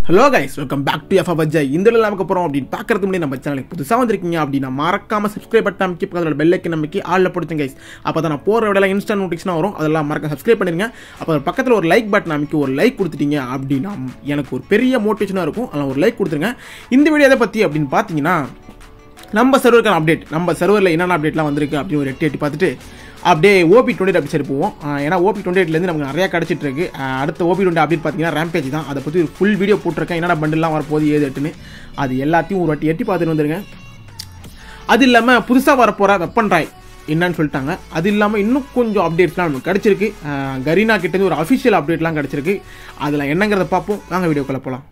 Hello guys welcome back to F பஜ்ஜாய் இந்த இதில் நமக்கு போகிறோம் அப்படின்னு பார்க்கறதுக்கு முன்னாடி நம்ம சேனலுக்கு புதுசாக வந்திருக்கீங்க அப்படின்னா மறக்காம சப்ஸ்கிரைப் பட்டன் அமைக்கி பக்கத்தில் பெல்லைக்கு நமக்கு ஆளில் பிடிச்ச கைஸ் அப்போ தான் நான் போகிற விடலாம் இன்ஸ்டா நோட்டிஃபிகேஷன் வரும் அதெல்லாம் மறக்க சப்ஸ்கிரைப் பண்ணிருங்க அப்போ பக்கத்தில் ஒரு லைக் பட்டன் அமைக்கி ஒரு லைக் கொடுத்துட்டீங்க அப்படின்னா எனக்கு ஒரு பெரிய மோட்டிவேஷனாக இருக்கும் அதெல்லாம் ஒரு லைக் கொடுத்துருங்க இந்த வீடியோ எதை பற்றி அப்படின்னு பார்த்தீங்கன்னா நம்ம சர்வருக்கான அப்டேட் நம்ம சர்வரில் என்னென்ன அப்டேட்லாம் வந்திருக்கு அப்படின்னு ஒரு எட்டு எட்டி பார்த்துட்டு அப்படியே ஓபி டுவெண்ட்டி அப்படி சரி போவோம் ஆஹ் ஏன்னா ஓபி டுவெண்ட்டி நமக்கு நிறையா கிடச்சிட்டு இருக்கு ஆஹ் அடுத்த ஓபி டுவெண்ட்டி அப்டேட் பார்த்தீங்கன்னா ரேம்பேஜ் தான் அதை பற்றி ஒரு ஃபுல் வீடியோ போட்டிருக்கேன் என்னென்ன பண்டெல்லாம் வரப்போகுது ஏது எட்டுன்னு அது எல்லாத்தையும் ஒரு வாட்டி எட்டி பார்த்துட்டு வந்துருங்க அது இல்லாமல் புதுசாக வரப்போகிற வெப்பன் ராய் என்னன்னு சொல்லிட்டாங்க அது இல்லாமல் இன்னும் கொஞ்சம் அப்டேட்ஸ்லாம் நமக்கு கிடச்சிருக்கு ஆஹ் கரீனா கிட்டேருந்து ஒரு அஃபிஷியல் அப்டேட்லாம் கிடச்சிருக்கு அதில் என்னங்கிறத பார்ப்போம் வாங்க வீடியோக்குள்ளே போகலாம்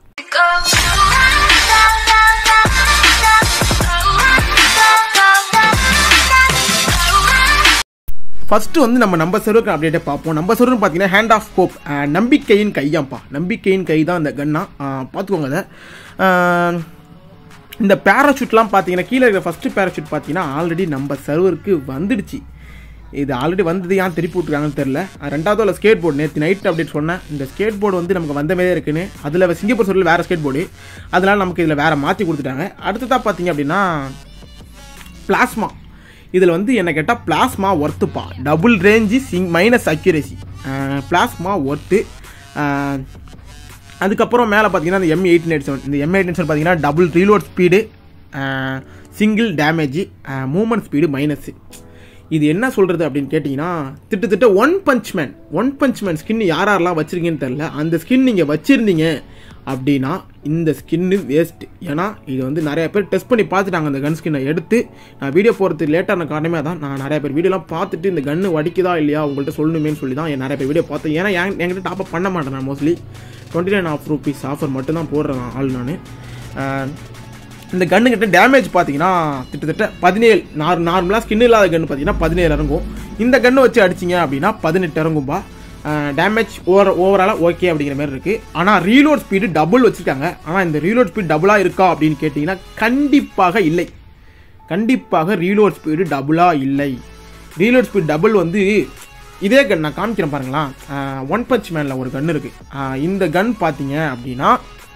ஃபர்ஸ்ட் வந்து நம்ம நம்ம சர்வருக்கு அப்டேட்டை பார்ப்போம் நம்ம சர்வர்னு பார்த்தீங்கன்னா ஹேண்ட் ஆஃப் ஹோப் நம்பிக்கையின் கையாம்ப்பா நம்பிக்கையின் கை தான் இந்த கன்னா பார்த்துக்கோங்க அதை அஹ், இந்த பேராஷூட்லாம் பார்த்தீங்கன்னா கீழே இருக்கிற ஃபஸ்ட்டு பேராஷூட் பார்த்தீங்கன்னா ஆல்ரெடி நம்ம சர்வருக்கு வந்துடுச்சு இது ஆல்ரெடி வந்தது ஏன் திருப்பி விட்ருக்காங்கன்னு தெரில ரெண்டாவது உள்ள ஸ்கேட் போர்டு நேற்று நைட் அப்டேட் சொன்னேன் இந்த ஸ்கேட் போர்டு வந்து நமக்கு வந்த மாதிரியே இருக்குன்னு அதில் சிங்கப்பூர் சர்வரில் வேறு ஸ்கேட் போர்டு அதனால நமக்கு இதில் வேறு மாற்றி கொடுத்துட்டாங்க அடுத்ததாக பார்த்தீங்க அப்படின்னா பிளாஸ்மா இதில் வந்து என்ன கேட்டால் பிளாஸ்மா ஒர்த்துப்பா டபுள் ரேஞ்சு சிங் மைனஸ் அக்யூரேசி பிளாஸ்மா ஒர்த்து அதுக்கப்புறம் மேலே பார்த்தீங்கன்னா இந்த எம் எயிட் நைட் செவன் இந்த எம் எயிட் செவன் பார்த்தீங்கன்னா double reload speed single damage movement speed minus இது என்ன சொல்கிறது அப்படின்னு கேட்டிங்கன்னா திட்டத்தட்ட one punch man one punch man skin யார் யாரெல்லாம் வச்சுருக்கீங்கன்னு தெரில அந்த ஸ்கின் நீங்கள் வச்சுருந்தீங்க அப்படின்னா இந்த ஸ்கின்னு வேஸ்ட் ஏன்னா இது வந்து நிறைய பேர் டெஸ்ட் பண்ணி பார்த்துட்டாங்க அந்த கன் ஸ்கின்னை எடுத்து நான் வீடியோ போகிறதுக்கு லேட்டான காரணமே தான் நான் நிறைய பேர் வீடியோலாம் பார்த்துட்டு இந்த கன்று வடிக்குதா இல்லையா உங்கள்கிட்ட சொல்லணுமேனு சொல்லி தான் நிறைய பேர் வீடியோ பார்த்தேன் ஏன்னா என் என்கிட்ட டாப் பண்ண மாட்டேன் நான் mostly twenty nine of rupees offer மட்டும் தான் போடுறேன் ஆள் நான் இந்த கன்னுக்கிட்ட டேமேஜ் பார்த்தீங்கன்னா கிட்டத்தட்ட பதினேழு நார் நார்மலாக ஸ்கின் இல்லாத கன்று பார்த்தீங்கன்னா பதினேழு இறங்கும் இந்த கன்று வச்சு அடிச்சிங்க அப்படின்னா பதினெட்டு இறங்கும்பா டேமேஜ் ஓவர் ஓவராலாக ஓகே அப்படிங்கிற மாதிரி இருக்குது ஆனால் ரீலோட் ஸ்பீடு டபுள் வச்சுருக்காங்க ஆனால் இந்த ரீலோட் ஸ்பீடு டபுளாக இருக்கா அப்படின்னு கேட்டிங்கன்னா கண்டிப்பாக இல்லை கண்டிப்பாக ரீலோட் ஸ்பீடு டபுளாக இல்லை ரீலோட் ஸ்பீடு டபுள் வந்து இதே கன் நான் காமிக்கிறேன் பாருங்களா ஒன் பஞ்ச் மேனில் ஒரு கன் இருக்குது இந்த கன் பார்த்தீங்க அப்படின்னா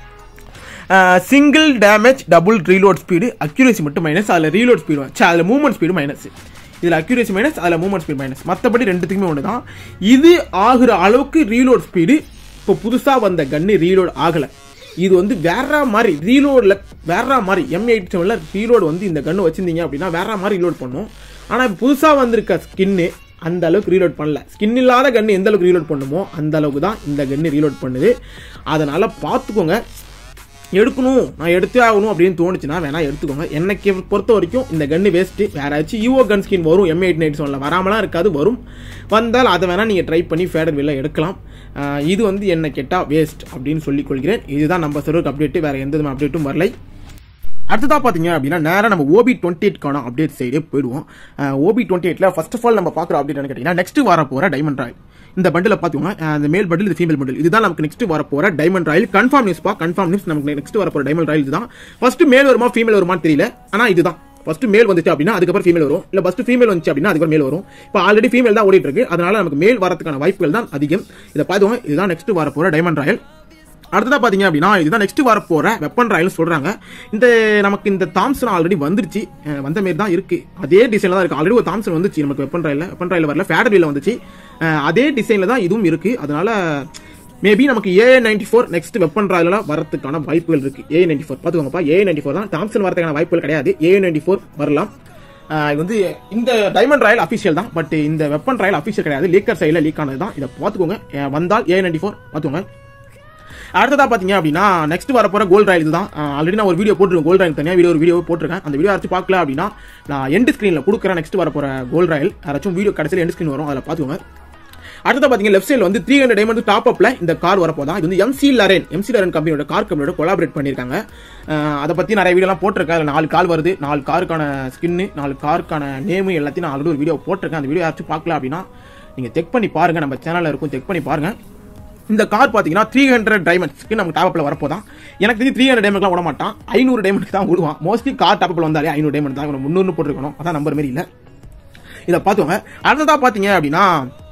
single damage double reload speed accuracy மட்டும் மைனஸ் அதில் ரீலோட் ஸ்பீடு வச்சு அதில் மூவ்மெண்ட் ஸ்பீடு மைனஸ் இதில் அக்யூரேசி மைனஸ் அதில் மூவ்மெண்ட் ஸ்பீடு மைனஸ் மற்றபடி ரெண்டுத்துக்குமே ஒன்று தான் இது ஆகுற அளவுக்கு ரீலோட் ஸ்பீடு இப்போ புதுசாக வந்த கன்று ரீலோட் ஆகலை இது வந்து வேற மாதிரி ரீலோடில் வேற மாதிரி எம் எயிட் செவனில் ரீலோடு வந்து இந்த கன்று வச்சிருந்தீங்க அப்படின்னா வேற மாதிரி ரீலோட் பண்ணும் ஆனால் இப்போ புதுசாக வந்திருக்க ஸ்கின்னு அந்த அளவுக்கு ரீலோட் பண்ணல ஸ்கின் இல்லாத கன்று எந்த அளவுக்கு ரீலோட் பண்ணுமோ அந்த அளவுக்கு தான் இந்த கன்று ரீலோட் பண்ணுது அதனால் பார்த்துக்கோங்க எடுக்கணும் நான் எடுத்தே ஆகணும் அப்படின்னு தோணுச்சுன்னா வேணா எடுத்துக்கோங்க எனக்கு பொறுத்த வரைக்கும் இந்த கன்று வேஸ்ட்டு வேற ஏதாச்சும் ஈவோ கன் ஸ்கின் வரும் எம் எயிட் நைட் சொல்லலாம் வராமலாம் இருக்காது வரும் வந்தால் அதை வேணால் நீங்கள் ட்ரை பண்ணி ஃபேடர் வெளில எடுக்கலாம் ஆஹ் இது வந்து என்ன கேட்டால் வேஸ்ட் அப்படின்னு சொல்லிக் கொள்கிறேன் இதுதான் நம்ம சர்வருக்கு அப்டேட்டு வேறு எந்த விதமான அப்டேட்டும் வரலை அடுத்ததாக பார்த்தீங்க அப்படின்னா நேராக நம்ம ஓபி டுவெண்ட்டி எயிட்கான அப்டேட் சைடே போயிடுவோம் ஓபி டுவெண்ட்டி எயிட்டில் ஃபர்ஸ்ட் ஆஃப் ஆல் நம்ம பார்க்குற அப்டேட் என்ன கேட்டிங்கன்னா நெக்ஸ்ட் வர போகிற டைமண்ட் ராயல் இந்த பண்டில் பார்த்துக்கோங்க அஹ் அந்த மேல் பண்டில் இது ஃபீமேல் பண்டில் இதுதான் நமக்கு நெக்ஸ்ட் வர போகிற டைமண்ட் ராயல் கன்ஃபார்ம் நியூஸ்பா கன்ஃபார்ம் நியூஸ் நமக்கு நெக்ஸ்ட் வர போகிற டைமண்ட் ராயல் இதுதான் ஃபர்ஸ்ட் மேல் வருமா ஃபீமேல் வருமான்னு தெரியல ஆனால் இதுதான் ஃபர்ஸ்ட் மேல் வந்துச்சு அப்படின்னா அதுக்கப்புறம் ஃபீமேல் வரும் இல்லை ஃபர்ஸ்ட் ஃபீமேல் வந்துச்சு அப்படின்னா அதுக்கப்புறம் மேல் வரும் இப்போ ஆல்ரெடி ஃபீமேல் தான் ஓடிட்டு இருக்கு அதனால நமக்கு மேல் வரதுக்கான வாய்ப்புகள் தான் அதிகம் இதை பார்த்துக்கோங்க இதுதான் நெக்ஸ்ட் வர போகிற டைமண்ட் ராயல் அடுத்ததா பாத்தீங்க அப்படின்னா இதுதான் நெக்ஸ்ட் வர போற வெப்பன் ராயல் சொல்றாங்க இந்த நமக்கு இந்த தாம்சன் ஆல்ரெடி வந்துருச்சு அஹ் வந்த மாதிரி தான் இருக்கு அதே டிசைன்ல தான் இருக்கு ஆல்ரெடி ஒரு தாம்சன் வந்துச்சு நமக்கு வெப்பன் ராயல் வெப்பன் ராயல் வரல ஃபேடர் வீல வந்துச்சு அஹ் அதே டிசைன்ல தான் இதுவும் இருக்கு அதனால மேபி நமக்கு A ninety four next weapon ராயல வரதுக்கான வாய்ப்புகள் இருக்கு ஏ நைன்டி ஃபோர் பார்த்துக்கோங்கப்பா ஏ நைன்டி ஃபோர் தான் தாம்சன் வரதுக்கான வாய்ப்புகள் கிடையாது ஏ நைன்டி ஃபோர் வரலாம் ஆஹ் இது வந்து இந்த டைமண்ட் ராயல் அஃபிஷியல் தான் பட் இந்த வெப்பன் ராயல் அஃபிஷியல் கிடையாது லீக்கர் சைடில் லீக் ஆனது தான் இதை பார்த்துக்கோங்க அஹ் வந்தால் ஏ நைன்டி ஃபோர் பார்த்துக்கோங்க அடுத்ததா பாத்தீங்க அப்படின்னா நெக்ஸ்ட் வர போற கோல்ட் ராயல் இதுதான் ஆல்ரெடி நான் ஒரு வீடியோ போட்டிருக்கேன் கோல்ட் ராயல் தனியாக வீடியோ ஒரு வீடியோ போட்டிருக்கேன் அந்த வீடியோ யாராச்சும் பார்க்கல அப்படின்னா நான் எண்ட் ஸ்க்ரீனில் கொடுக்குறேன் நெக்ஸ்ட் வர போற கோல்ட் ராயல் யாராச்சும் வீடியோ கடைசியில் எண்ட் ஸ்க்ரீன் வரும் அதில் பார்த்துக்கோங்க அடுத்த பாத்தீங்க லெஃப்ட் சைடில் வந்து த்ரீ ஹண்ட்ரட் டைமண்ட் டாப் அப்ல இந்த கார் வரப்போதா இது வந்து எம்சி லரேன் எம்சி லரேன் கம்பெனியோட கார் கம்பெனியோட கொலாபரேட் பண்ணியிருக்காங்க அஹ் அதை பத்தி நிறைய வீடியோலாம் போட்டிருக்கேன் அதில் நாலு கால் வருது நாலு காருக்கான ஸ்கின்னு நாலு காருக்கான நேமு எல்லாத்தையும் நான் ஆல்ரெடி ஒரு வீடியோ போட்டிருக்கேன் அந்த வீடியோ யாராச்சும் பார்க்கல அப்படின்னா நீங்க செக் பண்ணி பாருங்க நம்ம சேனல்ல இருக்கும் செக் பண்ணி பாருங்க இந்த கார் பார்த்தீங்கன்னா த்ரீ ஹண்ட்ரட் டைமண்ட்ஸ்க்கு நமக்கு டாப்ல வரப்போதான் எனக்கு தெரிஞ்சு த்ரீ ஹண்ட்ரட் டைமண்ட்லாம் விட மாட்டான் ஐநூறு டைமண்ட் தான் விடுவான் மோஸ்ட்லி கார் டாப்ல வந்தாலே ஐநூறு டைமண்ட் தான் முந்நூறு போட்டிருக்கணும் அதான் நம்பர் மாதிரி இல்லை இதை பார்த்துக்கோங்க அடுத்ததா பார்த்தீங்க அப்படின்னா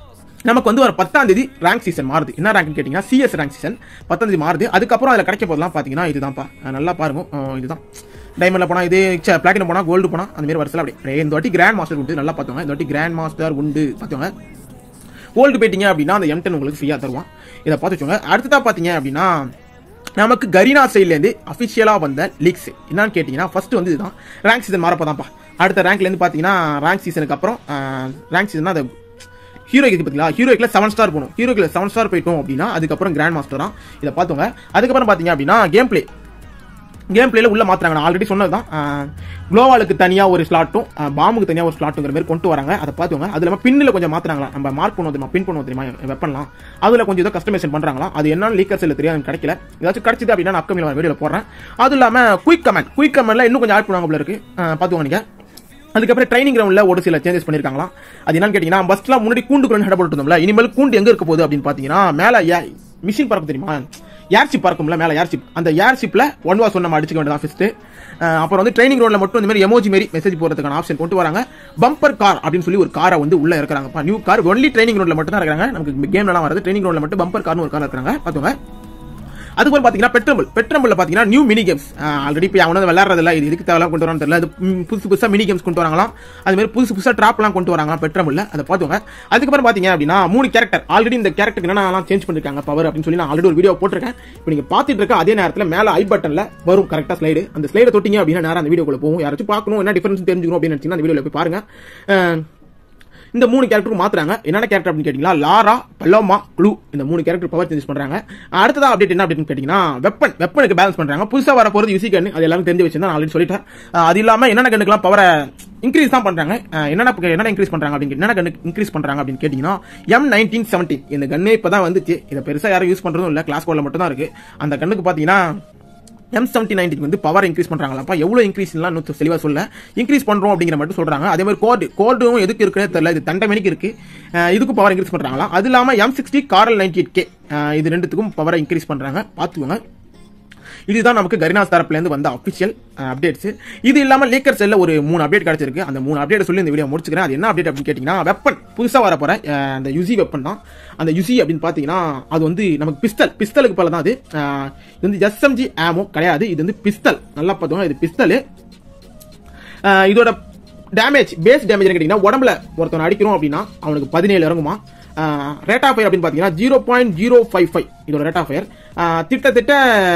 நமக்கு வந்து ஒரு பத்தாம் தேதி ரேங்க் சீசன் மாறுது என்ன ரேங்க்னு கேட்டிங்கன்னா சிஎஸ் ரேங்க் சீசன் பத்தாம் தேதி மாறுது அதுக்கப்புறம் அதில் கிடைக்க போதெல்லாம் பார்த்தீங்கன்னா இதுதான்ப்பா அஹ் நல்லா பாருங்க அஹ் இதுதான் டைமண்டில் போனால் இது பிளாட்டினம் போனால் கோல்டு போனால் அந்த மாதிரி வருஷம் அப்படி அப்படியே இந்த வாட்டி கிராண்ட் மாஸ்டர் உண்டு நல்லா பார்த்துங்க இந்த வாட்டி கிராண்ட் மாஸ்டர் உண்டு பார்த்துங்க கோல்டு போயிட்டீங்க அப்படின்னா அந்த M10 உங்களுக்கு ஃப்ரீயாக தருவான் இதை பார்த்து வச்சுக்கோங்க அடுத்ததாக பார்த்தீங்க அப்படின்னா நமக்கு கரீனா சைட்லேருந்து அஃபிஷியலாக வந்த லீக்ஸ் என்னன்னு கேட்டிங்கன்னா ஃபர்ஸ்ட் வந்து இதுதான் ரேங்க் சீசன் மாறப்போ தான்ப்பா அடுத்த ரேங்க்லேருந்து பார்த்தீங்கன்னா ரேங்க் சீசனுக்கு அப்புறம் ரேங்க் சீசன் அது ஹீரோக்கு பார்த்தீங்களா ஹீரோக்கில் செவன் ஸ்டார் போகணும் ஹீரோக்கில் செவன் ஸ்டார் போயிட்டோம் அப்படின்னா அதுக்கப்புறம் கிராண்ட் மாஸ்டர் தான் இதை பார்த்துங்க அதுக்கப்புறம் பார்த்தீங்க அப்படின்னா கேம் பிளே கேம் பிளேல உள்ள மாத்துறாங்க நான் ஆல்ரெடி சொன்னது தான் குளோவாலுக்கு தனியாக ஒரு ஸ்லாட்டும் பாம்புக்கு தனியாக ஒரு ஸ்லாட்டுங்கிற மாதிரி கொண்டு வராங்க அதை பார்த்துங்க அது இல்லாமல் பின்னில் கொஞ்சம் மாத்துறாங்களா நம்ம மார்க் பண்ணுவோம் தெரியுமா பின் பண்ணுவோம் தெரியுமா வெப்பன்லாம் அதில் கொஞ்சம் ஏதோ கஸ்டமைசேஷன் பண்ணுறாங்களா அது என்னன்னு லீக்கர்ஸ் இல்லை தெரியாது எனக்கு கிடைக்கல ஏதாச்சும் கிடைச்சது அப்படின்னா நான் அப்கமிங் வீடியோவில் போடுறேன் அது இல்லாமல் குயிக் கமெண்ட் குயிக் கமெண்ட்ல இன்னும் கொஞ்சம் ஆட் பண்ணுவாங்க போல இருக்கு பார்த்துக்கோங்க நீங்கள் அதுக்கப்புறம் ட்ரைனிங் கிரவுண்டில் ஒரு சில சேஞ்சஸ் பண்ணியிருக்காங்களாம் அது என்னன்னு கேட்டிங்கன்னா பஸ்லாம் முன்னாடி கூண்டு கிரவுண்ட் ஹெட போட்டுருந்தோம்ல இனிமேல் கூண்டு எங்கே இருக்க போகுது அப்படின்னு பார்த்தீங்கன்னா மேலே மிஷின் பறக்கும் தெரியுமா ஏர்ஷிப் பறக்கும்ல மேலே ஏர்ஷிப் அந்த ஏர்ஷிப்பில் ஒன் வாஸ் ஒன் நம்ம அடிச்சுக்க வேண்டியதான் ஃபஸ்ட்டு அப்புறம் வந்து ட்ரைனிங் கிரவுண்டில் மட்டும் இந்த மாதிரி எமோஜி மாரி மெசேஜ் போகிறதுக்கான ஆப்ஷன் கொண்டு வராங்க பம்பர் கார் அப்படின்னு சொல்லி ஒரு காரை வந்து உள்ள இருக்கிறாங்கப்பா நியூ கார் ஒன்லி ட்ரைனிங் கிரவுண்டில் மட்டும் தான் இருக்காங்க நமக்கு கேம்லாம் வருது ட்ரைனிங் கிரவுண்டில் மட்டும் பம்பர் கார்னு ஒரு கார் இருக்கிறாங்க பார்த்துங்க அதுக்கு பாத்தீங்கன்னா பெட்ரம்பிள் பெட்ரம்பிள் பாத்தீங்கன்னா நியூ மினி கேம்ஸ் ஆல்ரெடி இப்போ அவனது விளையாடுறதில்ல இது இதுக்கு தேவையெல்லாம் கொண்டு வரான்னு தெரியல அது ம், புதுசு புதுசா மினி கேம்ஸ் கொண்டு வராங்களாம் அது மாதிரி புதுசு புதுசா ட்ராப்லாம் கொண்டு வராங்களாம் பெட்ரம்பிள்ல அதை பார்த்துங்க அதுக்கப்புறம் பாத்தீங்க அப்படின்னா மூணு கேரக்டர் ஆல்ரெடி இந்த கேரக்டருக்கு என்னெல்லாம் சேஞ்ச் பண்ணிருக்காங்க பவர் அப்படின்னு சொல்லி நான் ஆல்ரெடி ஒரு வீடியோ போட்டிருக்கேன் இப்போ நீங்க பார்த்துட்டு இருக்க அதே நேரத்தில் மேல ஐ பட்டன்ல வரும் கரெக்டா ஸ்லைடு அந்த ஸ்லைடை தொட்டிங்க அப்படின்னா நேரம் அந்த வீடியோக்குள்ள போகும் யாராச்சும் பார்க்கணும் என்ன டிஃபரன்ஸ் தெரிஞ்சுக்கணும் அப்படின்னு நினைச்சீங்கன்னா அந்த வீடியோல போய் பாருங்க அஹ், இந்த மூணு கேரக்டரும் மாத்துறாங்க என்னென்ன கேரக்டர் அப்படின்னு கேட்டீங்கன்னா லாரா பல்லோமா க்ளூ இந்த மூணு கேரக்டர் பவர் சேஞ்ச் பண்றாங்க அடுத்ததா அப்டேட் என்ன அப்படின்னு கேட்டீங்கன்னா வெப்பன் வெப்பனுக்கு பேலன்ஸ் பண்றாங்க புதுசா வர போறது யூசி கன் அது எல்லாரும் தெரிஞ்சு வச்சிருந்தா நான் ஆல்ரெடி சொல்லிட்டேன் அஹ் அது இல்லாம என்னென்ன கண்ணுக்குலாம் பவரை இன்க்ரீஸ் தான் பண்றாங்க அஹ் என்னென்ன என்னென்ன இன்க்ரீஸ் பண்றாங்க அப்படின்னு என்னென்ன கண்ணு இன்க்ரீஸ் பண்றாங்க அப்படின்னு கேட்டீங்கன்னா எம் நைன்டீன் செவன்டீன் இந்த கண்ணே இப்பதான் வந்துச்சு இதை பெருசா யாரும் யூஸ் பண்றதும் இல்ல கிளாஸ் கோல்ல மட்டும் தான் இருக்கு அந்த கண்ணுக்கு பாத்தீங்கன்னா எம் செவன்டி நைன்டிக்கு வந்து பவர் இன்க்ரீஸ் பண்றாங்களாப்பா எவ்வளோ இன்க்ரீஸ்லாம் இன்னும் தெளிவாக சொல்ல இன்க்ரீஸ் பண்றோம் அப்படிங்கிற மட்டும் சொல்றாங்க அதே மாதிரி கோர்டு கோர்டும் எதுக்கு இருக்குன்னு தெரியல இது தண்டமணிக்கு இருக்கு அஹ் இதுக்கும் பவர் இன்க்ரீஸ் பண்றாங்களா அது இல்லாம எம் சிக்ஸ்டி காரல் நைன்டி எயிட் கே இது ரெண்டுத்துக்கும் பவரை இன்க்ரீஸ் பண்றாங்க பார்த்துக்கோங்க இதுதான் நமக்கு கரினாஸ் தரப்புலேருந்து வந்த அஃபிஷியல் அப்டேட்ஸ் இது இல்லாமல் லேக்கர் செல்ல ஒரு மூணு அப்டேட் கிடைச்சிருக்கு அந்த மூணு அப்டேட் சொல்லி இந்த வீடியோ முடிச்சுக்கிறேன் அது என்ன அப்டேட் அப்படின்னு கேட்டிங்கன்னா வெப்பன் புதுசாக வர போகிற அந்த யுசி வெப்பன் தான் அந்த யுசி அப்படின்னு பார்த்தீங்கன்னா அது வந்து நமக்கு பிஸ்தல் பிஸ்தலுக்கு பல தான் அது அஹ், இது வந்து எஸ்எம்ஜி ஆமோ கிடையாது இது வந்து பிஸ்தல் நல்லா பார்த்துக்கோங்க இது பிஸ்தல் இதோட டேமேஜ் பேஸ் டேமேஜ் கேட்டிங்கன்னா உடம்புல ஒருத்தவன் அடிக்கிறோம் அப்படின்னா அவனுக்கு பதினேழு இறங்குமா ரேட் ஆஃப் ஃபயர் அப்படின்னு பார்த்தீங்கன்னா zero point zero five five இதோட ரேட் ஆஃப் ஃபயர் திட்டத்தட்ட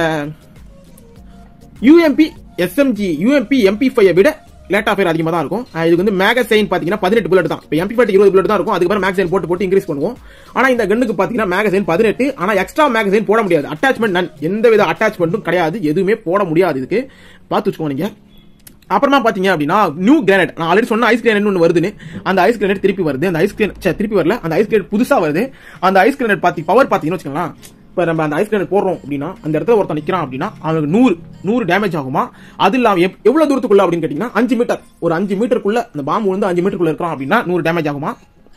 UMP SMG UMP MP five விட லேட் ஆஃப் ஃபயர் அதிகமாக தான் இருக்கும் அஹ் இதுக்கு வந்து மேகசைன் பார்த்தீங்கன்னா பதினெட்டு புல்லட் தான் இப்போ எம்பி ஃபைவ் இருபது புல்லட் தான் இருக்கும் அதுக்கப்புறம் மேகசைன் போட்டு போட்டு இன்க்ரீஸ் பண்ணுவோம் ஆனால் இந்த கண்ணுக்கு பார்த்தீங்கன்னா மேகசைன் பதினெட்டு ஆனால் எக்ஸ்ட்ரா மேகசைன் போட முடியாது அட்டாச்மெண்ட் நன் எந்த வித அட்டாச்மெண்ட்டும் கிடையாது எதுவுமே போட முடியாது இதுக்கு பார்த்து வச்சுக்கோங்க நீங்க அப்புறமா பாத்தீங்க அப்படின்னா நியூ கிரானைட் நான் ஆல்ரெடி சொன்ன ஐஸ் கிரானைட் ஒன்று வருதுன்னு அந்த ஐஸ் கிரானைட் திருப்பி வருது அந்த ஐஸ் கிரானைட் திருப்பி வரல அந்த ஐஸ் கிரானைட் புதுசா வருது அந்த ஐஸ் கிரானைட் பாத்தி பவர் பாத்தீங்கன்னு வச்சுக்கோங்களேன் இப்போ நம்ம அந்த ஐஸ் கிரானைட் போடுறோம் அப்படின்னா அந்த இடத்துல ஒருத்தன் நிக்கிறான் அப்படின்னா அவனுக்கு நூறு நூறு டேமேஜ் ஆகுமா அது இல்லாம எப்- எவ்வளவு தூரத்துக்குள்ள அப்படின்னு கேட்டீங்கன்னா அஞ்சு மீட்டர் ஒரு அஞ்சு மீட்டருக்குள்ள அந்த பாம்பு வந்து அஞ்சு மீட்டருக்குள்ள இருக்கிறான் அப்படின்னா நூறு டேமேஜ் ஆகுமா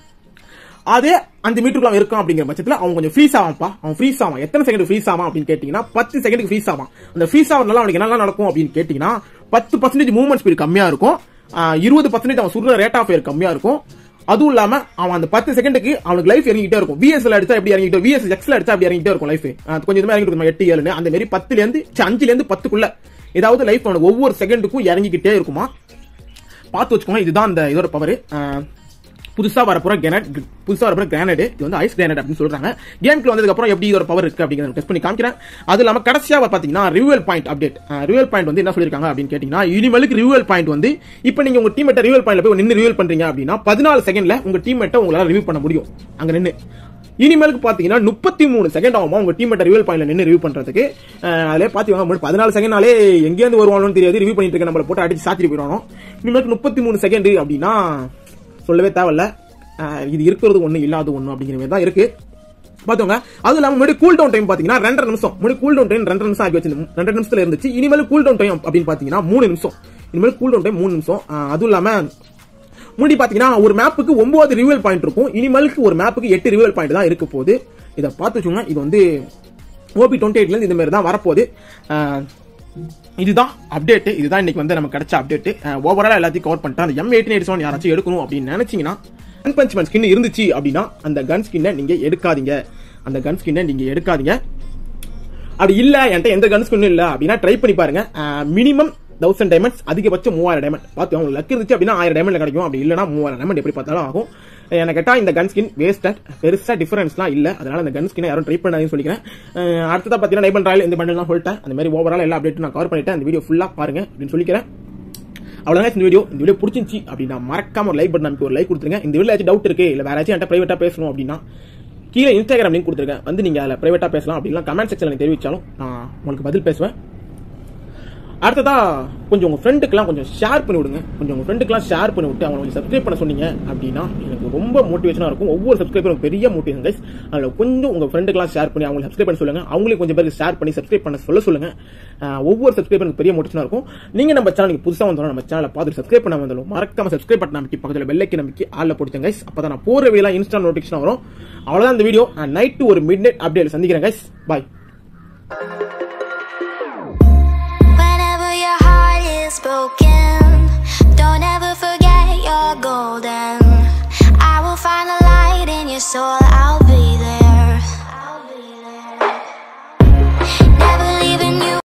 அதே அஞ்சு மீட்டருக்குள்ள இருக்கும் அப்படிங்கிற பட்சத்துல அவன் கொஞ்சம் ஃப்ரீஸ் ஆவான்ப்பா அவன் ஃப்ரீஸ் ஆவான் எத்தனை செகண்ட் ஃப்ரீஸ் ஆவான் அப்படின்னு கேட்டீங்கன்னா பத்து செகண்டுக்கு ஃப்ரீஸ் ஆவான் அந்த ஃப்ரீஸ் ஆகிறதுனால அவனுக்கு என்னெல்லாம் நடக்கும் அப்படின்னு கேட்டீங்கன்னா பத்து பர்சன்டேஜ் மூவ்மெண்ட் ஸ்பீட் கம்மியா இருக்கும் ஆஹ் இருபது பர்சன்டேஜ் அவன் சுடுற ரேட் ஆஃப் ஃபயர் கம்மியா இருக்கும் அதுவும் இல்லாம அவன் அந்த பத்து செகண்டுக்கு அவனுக்கு லைஃப் இறங்கிட்டே இருக்கும் விஎஸ்எல் அடிச்சா எப்படி இறங்கிட்டே விஎஸ் எக்ஸ்ல அடிச்சா அப்படி இறங்கிட்டே இருக்கும் லைஃப் கொஞ்சம் இதுமே இறங்கிட்டு இருக்கும் எட்டு ஏழுன்னு அந்த மாதிரி பத்துல இருந்து ச்சே, அஞ்சுல இருந்து பத்துக்குள்ள ஏதாவது லைஃப் அவனுக்கு ஒவ்வொரு செகண்டுக்கும் இறங்கிக்கிட்டே இருக்குமா பார்த்து வச்சுக்கோங்க இதுதான் அந்த இதோட பவர் புதுசா வரப்போற கிரானைட் புதுசா வரப்போற கிரானைட் இது வந்து ஐஸ் கிரானைட் அப்படின்னு சொல்றாங்க கேம்க்குள்ள வந்ததுக்கு அப்புறம் எப்படி இதோட பவர் இருக்கு அப்படிங்கறத டெஸ்ட் பண்ணி காமிக்கிறேன் அது இல்லாம கடைசியா பாத்தீங்கன்னா rival point update rival point வந்து என்ன சொல்லிருக்காங்க அப்படின்னு கேட்டீங்கன்னா இனிமேலுக்கு ரிவல் பாயிண்ட் வந்து இப்போ நீங்க உங்க டீம்மேட்ட ரிவல் பாயிண்ட்ல போய் நின்று ரிவல் பண்றீங்க அப்படின்னா பதினாலு செகண்ட்ல உங்க டீம்மேட்ட உங்களால ரிவ்யூ பண்ண முடியும் அங்க நின்று இனிமேலுக்கு பாத்தீங்கன்னா முப்பத்தி மூணு செகண்ட் ஆகுமா உங்க டீம் ரிவல் பாயிண்ட்ல நின்று ரிவ்யூ பண்றதுக்கு அஹ் அதுல பாத்தீங்கன்னா பதினாலு செகண்ட்னாலே எங்கேருந்து வருவானு தெரியாது ரிவ்யூ பண்ணிட்டு இருக்க நம்மள போட்டு அடிச்சு சாத்திட்டு போயிடுவானோ இனிமேலுக்கு முப்பத்தி மூணு செகண்ட் அப்படின்னா சொல்லவே தேவையில்ல அஹ் இது இருக்கிறது ஒண்ணு இல்லாத ஒண்ணு அப்படிங்கிற மாதிரி தான் இருக்கு பாத்தோங்க அது இல்லாம முன்னாடி கூல் டவுன் டைம் பாத்தீங்கன்னா ரெண்டரை நிமிஷம் முன்னாடி கூல் டவுன் டைம் ரெண்டரை நிமிஷம் ஆகி வச்சு ரெண்டரை நிமிஷத்துல இருந்துச்சு இனிமேல் கூல் டவுன் டைம் அப்படின்னு பாத்தீங்கன்னா மூணு நிமிஷம் இனிமேல் கூல் டவுன் டைம் மூணு நிமிஷம் அஹ் அதுவும் இல்லாம முன்னாடி பாத்தீங்கன்னா ஒரு மேப்புக்கு ஒன்பது ரிவல் பாயிண்ட் இருக்கும் இனிமேலுக்கு ஒரு மேப்புக்கு எட்டு ரிவல் பாயிண்ட் தான் இருக்க போகுது இதை பார்த்து வச்சுங்க இது வந்து ஓபி டுவெண்ட்டி எயிட்ல இருந்து இந்த மாதிரி தான் வரப்போகுது அஹ் இதுதான் அப்டேட் இதுதான் இன்னைக்கு வந்து நமக்கு கிடைச்ச அப்டேட் ஓவரால் எல்லாத்தையும் கவர் பண்ணிட்டேன் அந்த எம் எயிட்டின் எயிட் செவன் யாராச்சும் எடுக்கணும் அப்படின்னு நினைச்சீங்கன்னா கன் பஞ்ச் மேன் ஸ்கின் இருந்துச்சு அப்படின்னா அந்த கன் ஸ்கின்னை நீங்க எடுக்காதீங்க அந்த கன் ஸ்கின்னை நீங்க எடுக்காதீங்க அப்படி இல்ல என்கிட்ட எந்த கன் ஸ்கின்னும் இல்ல அப்படின்னா ட்ரை பண்ணி பாருங்க மினிமம் தௌசண்ட் டைமண்ட்ஸ் அதிகபட்சம் மூவாயிரம் டைமண்ட் பார்த்து உங்களுக்கு லக் இருந்துச்சு அப்படின்னா ஆயிரம் டைமண்ட்ல கிடைக்கும் அப்படி இல்லைனா மூவாயிரம் டைமண்ட் எப்படி பார்த்தாலும் ஆகும் எனக்கு கேட்டா இந்த கன் ஸ்கின் வேஸ்டட் பெருசா டிஃபரன்ஸ்லாம் இல்ல அதனால அந்த கன் ஸ்கினை யாரும் ட்ரை பண்ணாதுன்னு சொல்லிக்கிறேன் அஹ் அடுத்ததா பார்த்தீங்கன்னா நைபன் ராயல் இந்த பண்டல்லாம் சொல்லிட்டேன் அந்த மாதிரி ஓவரால் எல்லா அப்டேட்டும் நான் கவர் பண்ணிட்டேன் அந்த வீடியோ ஃபுல்லா பாருங்க அப்படின்னு சொல்லிக்கிறேன் அவ்வளவுதான் இந்த வீடியோ இந்த வீடியோ பிடிச்சிருந்துச்சு அப்படின்னா மறக்காம ஒரு லைக் பட்டன் நமக்கு ஒரு லைக் கொடுத்துருங்க இந்த வீடியோ ஏதாச்சும் டவுட் இருக்கு இல்ல வேற ஏதாச்சும் என்கிட்ட பிரைவேட்டா பேசணும் அப்படின்னா கீழே இன்ஸ்டாகிராம் லிங்க் கொடுத்துருக்கேன் வந்து நீங்க அதில் பிரைவேட்டா பேசலாம் அப்படின்னா கமெண்ட் செக்ஷன்ல எனக்கு தெரிவிச்சாலும் நான் உங்களுக்கு பதில் பேசுவேன் அடுத்ததா கொஞ்சம் உங்க ஃப்ரெண்டுக்கெல்லாம் கொஞ்சம் ஷேர் பண்ணி விடுங்க கொஞ்சம் உங்க ஃப்ரெண்டுக்கெல்லாம் ஷேர் பண்ணி விட்டு அவங்க கொஞ்சம் சப்ஸ்கிரைப் பண்ண சொன்னீங்க அப்படின்னா எனக்கு ரொம்ப மோட்டிவேஷனா இருக்கும் ஒவ்வொரு சப்ஸ்கிரைபரும் பெரிய மோட்டிவேஷன் கைஸ் அதில் கொஞ்சம் உங்க ஃப்ரெண்டுக்கெல்லாம் ஷேர் பண்ணி அவங்க சப்ஸ்கிரைப் பண்ண சொல்லுங்க அவங்களுக்கு கொஞ்சம் பேருக்கு ஷேர் பண்ணி சப்ஸ்கிரைப் பண்ண சொல்ல சொல்லுங்க அஹ் ஒவ்வொரு சப்ஸ்கிரைபருக்கு பெரிய மோட்டிவேஷனா இருக்கும் நீங்க நம்ம சேனலுக்கு புதுசா வந்தாலும் நம்ம சேனலை பார்த்து சப்ஸ்கிரைப் பண்ண வந்தாலும் மறக்காம சப்ஸ்கிரைப் பட்டன் அமைக்கி பக்கத்தில் வெள்ளைக்கு நம்பிக்கை ஆள்ல போடுங்க கைஸ் அப்பதான் நான் போற வீடியோ இன்ஸ்டா நோட்டிஃபிகேஷன் வரும் அவ்வளவுதான் இந்த வீடியோ நைட்டு ஒரு மிட் நைட் அப்டேட் சந்திக்கிறேன் guys bye Whenever your heart is broken, don't ever forget you're golden. I will find a light in your soul.